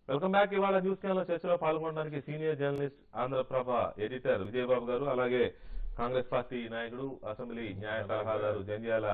Welcome back ఇవాళ news channel చర్చలో పాల్గొనడానికి senior journalist Andhraprabha editor Vijayababu garu అలాగే కాంగ్రెస్ పార్టీ నాయకుడు అసెంబ్లీ న్యాయ సలహాదారు జంధ్యాల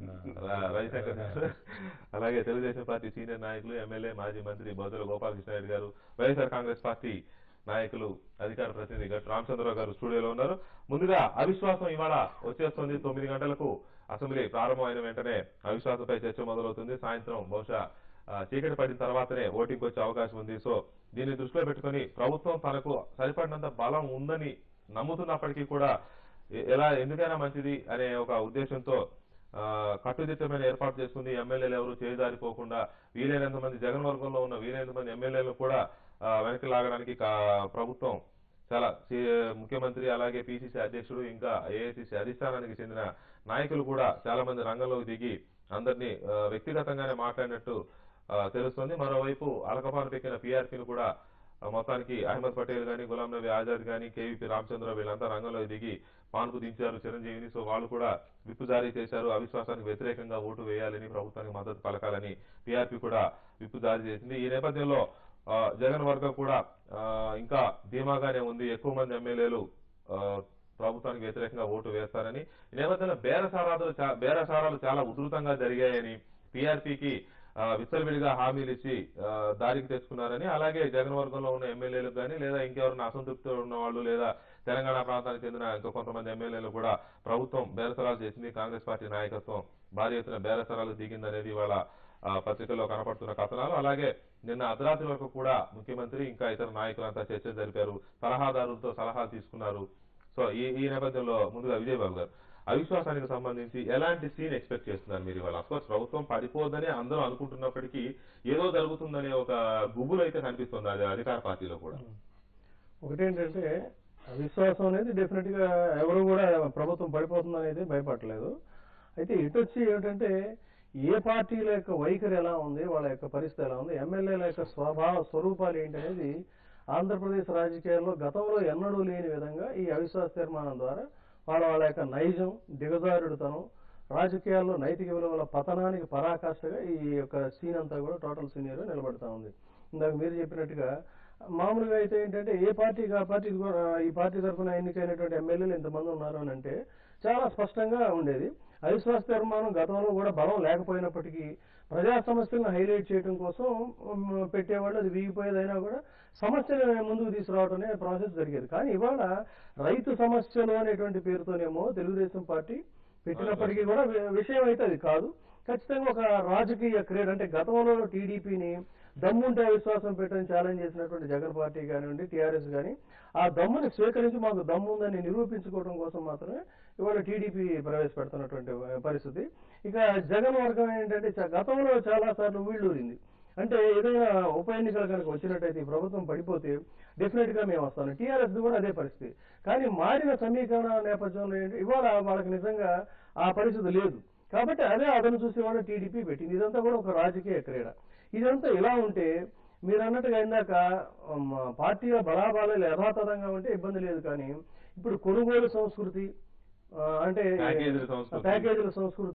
ర- రవిశంకర్ గారు అలాగే తెలుగుదేశం పార్టీ సీనియర్ నాయకులు ఎమ్మెల్యే మాజీ మంత్రి బొద్దల గోపాలకృష్ణారెడ్డి గారు వైఎస్ఆర్ కాంగ్రెస్ పార్టీ నాయకులు అధికార ప్రతినిధి గట్టు రామచంద్రరావు గారు స్టూడియోలో ఉన్నారు ముందుగా అవిశ్వాసం ఇవాళ వచ్చేస్తుంది తొమ్మిది గంటలకు అసెంబ్లీ ప్రారంభం అయిన వెంటనే అవిశ్వాసంపై చర్చ మొదలవుతుంది సాయంత్రం బహుశా ఆ, చీకటి పడిన తర్వాతనే ఓటింగ్ వచ్చే అవకాశం ఉంది సో దీన్ని దృష్టిలో పెట్టుకొని ప్రభుత్వం తనకు సరిపడినంత బలం ఉందని నమ్ముతున్నప్పటికీ కూడా ఎ- ఎలా ఎందుకైనా మంచిది అనే ఒక ఉద్దేశంతో ఆ, కట్టుదిట్టమైన ఏర్పాటు చేసుకుంది ఎమ్మెల్యేలు ఎవరు చేయదారిపోకుండా వీలైనంత మంది జగన్ వర్గంలో ఉన్న వీలైనంత మంది ఎమ్మెల్యేలను కూడా ఆ, వెనక్కి లాగడానికి కా- ప్రభుత్వం చాలా సి- ముఖ్యమంత్రి అలాగే పిసిసి అధ్యక్షుడు ఇంకా ఏఐసిసి అధిష్టానానికి చెందిన నాయకులు కూడా చాలా మంది రంగంలోకి దిగి అందరినీ ఆ, వ్యక్తిగతంగానే మాట్లాడినట్టు ఆ, తెలుస్తోంది మరోవైపు అలకపాను పెక్కిన పీఆర్పీని కూడా ఆ, మొత్తానికి అహ్మద్ పటేల్ గాని గులాం నబీ ఆజాద్ గాని కేవీపీ రామచంద్ర వీళ్ళంతా రంగంలోకి దిగి పాన్పు దించారు చిరంజీవిని సో వాళ్ళు కూడా విప్పు జారీ చేశారు అవిశ్వాసానికి వ్యతిరేకంగా ఓటు వేయాలని ప్రభుత్వానికి మద్దతు పలకాలని పీఆర్పీ కూడా విప్పు జారీ చేసింది ఈ నేపథ్యంలో ఆ, జగన్ వర్గం కూడా ఆ, ఇంకా ధీమాగానే ఉంది ఎక్కువ మంది ఎమ్మెల్యేలు ఆ, ప్రభుత్వానికి వ్యతిరేకంగా ఓటు వేస్తారని ఈ నేపథ్యంలో బేరసారాలు చా- బేరసారాలు చాలా ఉధృతంగా జరిగాయని పీఆర్పీకి విచ్చలవిడిగా హామీలు ఇచ్చి ఆ, దారికి తెచ్చుకున్నారని అలాగే జగన్ వర్గంలో ఉన్న ఎమ్మెల్యేలకు కానీ లేదా ఇంకెవరైనా అసంతృప్తి ఉన్న వాళ్ళు లేదా తెలంగాణ ప్రాంతానికి చెందిన ఇంకా కొంతమంది ఎమ్మెల్యేలు కూడా ప్రభుత్వం బేరసరాలు చేసింది కాంగ్రెస్ పార్టీ నాయకత్వం భారీ ఎత్తున బేరసరాలు దిగిందనేది ఇవాళ ఆ, పత్రికల్లో కనపడుతున్న కథనాలు అలాగే నిన్న అర్ధరాత్రి వరకు కూడా ముఖ్యమంత్రి ఇంకా ఇతర నాయకులంతా చర్చలు జరిపారు సలహాదారులతో సలహాలు తీసుకున్నారు సో ఈ ఈ నేపథ్యంలో ముందుగా విజయబాబు గారు అవిశ్వాసానికి సంబంధించి ఎలాంటి సీన్ ఎక్స్పెక్ట్ చేస్తున్నారు మీరు ఇవాళ అఫ్కోర్స్ ప్రభుత్వం పడిపోదని అందరూ అనుకుంటున్నప్పటికీ ఏదో జరుగుతుందనే ఒక గుబులు అయితే కనిపిస్తుంది అది అధికార పార్టీలో కూడా ఒకటేంటంటే విశ్వాసం అనేది డెఫినెట్ గా ఎవరు కూడా ప్రభుత్వం పడిపోతుంది అనేది భయపడలేదు అయితే ఇటు వచ్చి ఏమిటంటే ఏ పార్టీల యొక్క వైఖరి ఎలా ఉంది వాళ్ళ యొక్క పరిస్థితి ఎలా ఉంది ఎమ్మెల్యేల యొక్క స్వభావ స్వరూపాలు ఏంటి అనేది ఆంధ్రప్రదేశ్ రాజకీయాల్లో గతంలో ఎన్నడూ లేని విధంగా ఈ అవిశ్వాస తీర్మానం ద్వారా వాళ్ళ వాళ్ళ యొక్క నైజం దిగజారుడుతనం రాజకీయాల్లో నైతిక విలువల పతనానికి పరాకాష్ఠగా ఈ యొక్క సీన్ అంతా కూడా టోటల్ సీనియర్ నిలబడతా ఉంది ఇందాక మీరు చెప్పినట్టుగా మామూలుగా అయితే ఏంటంటే ఏ పార్టీకి ఆ పార్టీ ఈ పార్టీ తరఫున ఎన్నికైనటువంటి ఎమ్మెల్యేలు ఇంతమంది ఉన్నారు అని అంటే చాలా స్పష్టంగా ఉండేది అవిశ్వాస తీర్మానం గతంలో కూడా బలం లేకపోయినప్పటికీ ప్రజా సమస్యలను హైలైట్ చేయడం కోసం ఉమ్, పెట్టేవాళ్ళు అది వీగిపోయేదైనా కూడా సమస్యలను ముందుకు తీసుకురావడం అనే ప్రాసెస్ జరిగేది కానీ ఇవాళ రైతు సమస్యలు అనేటువంటి పేరుతోనేమో తెలుగుదేశం పార్టీ పెట్టినప్పటికీ కూడా వి- విషయం అయితే అది కాదు ఖచ్చితంగా ఒక రాజకీయ క్రీడ అంటే గతంలో టీడీపీని దమ్ముంటే అవిశ్వాసం పెట్టని ఛాలెంజ్ చేసినటువంటి జగన్ పార్టీ కానివ్వండి టీఆర్ఎస్ కానీ ఆ దమ్ముని స్వీకరించి మాకు దమ్ము ఉందని నిరూపించుకోవడం కోసం మాత్రమే ఇవాళ టీడీపీ ప్రవేశపెడుతున్నటువంటి పరిస్థితి ఇక జగన్ వర్గం ఏంటంటే చ- గతంలో చాలా సార్లు వీళ్ళూరింది అంటే ఏదైనా ఉప ఎన్నికలు కనుక వచ్చినట్టయితే ఈ ప్రభుత్వం పడిపోతే డెఫినెట్ గా మేము వస్తాను టీఆర్ఎస్ కూడా అదే పరిస్థితి కానీ మారిన సమీకరణ నేపథ్యంలో ఏంటి ఇవాళ వాళ్ళకి నిజంగా ఆ పరిస్థితి లేదు కాబట్టి అదే అదను చూసేవాడు టీడీపీ పెట్టింది ఇదంతా కూడా ఒక రాజకీయ క్రీడ ఇదంతా ఇలా ఉంటే మీరు అన్నట్టుగా ఇందాక ఉమ్, పార్టీల బలాబలాలు యథాతథంగా ఉంటే ఇబ్బంది లేదు కానీ ఇప్పుడు కొనుగోలు సంస్కృతి ఆ, అంటే ప్యాకేజీల సంస్కృతి. ప్యాకేజీల సంస్కృతి